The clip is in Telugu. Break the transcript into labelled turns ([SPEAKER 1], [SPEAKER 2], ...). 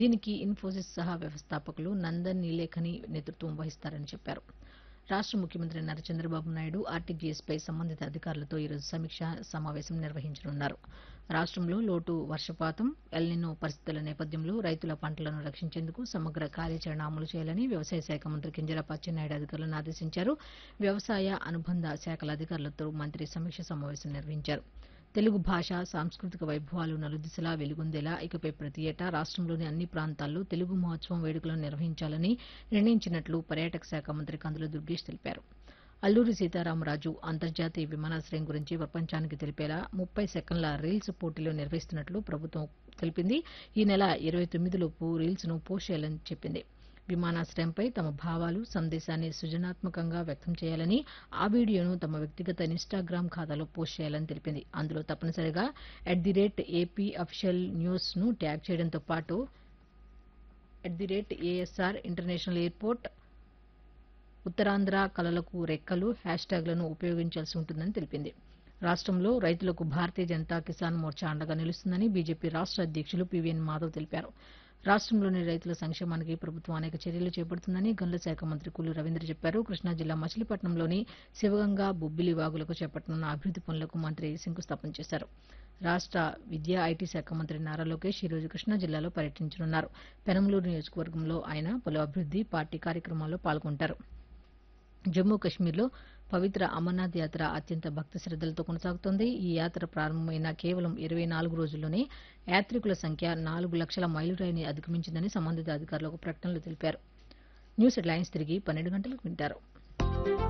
[SPEAKER 1] దీనికి ఇన్ఫోసిస్ సహా వ్యవస్థాపకులు నందన్ నీలేఖని నేతృత్వం వహిస్తారని చెప్పారు రాష్ట ముఖ్యమంత్రి నారా చంద్రబాబు నాయుడు ఆర్టీజీఎస్పై సంబంధిత అధికారులతో ఈరోజు సమీక్షా సమావేశం నిర్వహించనున్నారు రాష్ట్రంలో లోటు వర్షపాతం ఎల్నినో పరిస్థితుల నేపథ్యంలో రైతుల పంటలను రక్షించేందుకు సమగ్ర కార్యాచరణ అమలు చేయాలని వ్యవసాయ శాఖ మంత్రి కింజరాపు అచ్చెన్నాయుడు అధికారులను ఆదేశించారు వ్యవసాయ అనుబంధ శాఖల అధికారులతో మంత్రి సమీక్ష సమావేశం నిర్వహించారు తెలుగు భాష సాంస్కృతిక వైభవాలు నలుదిశలా వెలుగొందేలా ఇకపై ప్రతి ఏటా రాష్ట్రంలోని అన్ని ప్రాంతాల్లో తెలుగు మహోత్సవం వేడుకలను నిర్వహించాలని నిర్ణయించినట్లు పర్యాటక శాఖ మంత్రి కందుల దుర్గేష్ తెలిపారు అల్లూరి సీతారామరాజు అంతర్జాతీయ విమానాశ్రయం గురించి ప్రపంచానికి తెలిపేలా ముప్పై సెకండ్ల రీల్స్ పోటీలు నిర్వహిస్తున్నట్లు ప్రభుత్వం తెలిపింది ఈ నెల ఇరవై తొమ్మిదిలోపు రీల్స్ ను పోస్ట్ చేయాలని చెప్పింది విమానాశ్రయంపై తమ భావాలు సందేశాన్ని సృజనాత్మకంగా వ్యక్తం చేయాలని ఆ వీడియోను తమ వ్యక్తిగత ఇన్స్టాగ్రామ్ ఖాతాలో పోస్ట్ చేయాలని తెలిపింది అందులో తప్పనిసరిగా at the rate AP official news ను ట్యాగ్ చేయడంతో పాటు at the rate ASR international airport ఉత్తరాంధ్ర కళలకు రెక్కలు హ్యాష్ ట్యాగ్లను ఉపయోగించాల్సి ఉంటుందని తెలిపింది రాష్ట్రంలో రైతులకు భారతీయ జనతా కిసాన్ మోర్చా అండగా నిలుస్తుందని బీజేపీ రాష్ట్ర అధ్యక్షులు పీవీఎన్ మాధవ్ తెలిపారు రాష్ట్రంలోని రైతుల సంక్షేమానికి ప్రభుత్వం అనేక చర్యలు చేపడుతుందని గనుల శాఖ మంత్రి కుల్లు రవీంద్ర చెప్పారు కృష్ణా జిల్లా మచిలీపట్నంలోని శివగంగా బొబ్బిలి వాగులకు చేపట్టనున్న అభివృద్ది పనులకు మంత్రి శంకుస్థాపన చేశారు రాష్ట విద్యా ఐటీ శాఖ మంత్రి నారా లోకేష్ ఈరోజు కృష్ణా జిల్లాలో పర్యటించనున్నారు పెనమలూరు నియోజకవర్గంలో ఆయన పలు అభివృద్ది పార్టీ కార్యక్రమాల్లో పాల్గొంటారు జమ్మూ కశ్మీర్లో పవిత్ర అమర్నాథ్ యాత్ర అత్యంత భక్తి శ్రద్దలతో కొనసాగుతోంది ఈ యాత్ర ప్రారంభమైన కేవలం ఇరవై నాలుగు రోజుల్లోనే యాత్రికుల సంఖ్య నాలుగు లక్షల మైలురాయిని అధిగమించిందని సంబంధిత అధికారులు ఒక ప్రకటనలో తెలిపారు న్యూస్ హెడ్లైన్స్ తిరిగి పన్నెండు గంటలకు వింటారు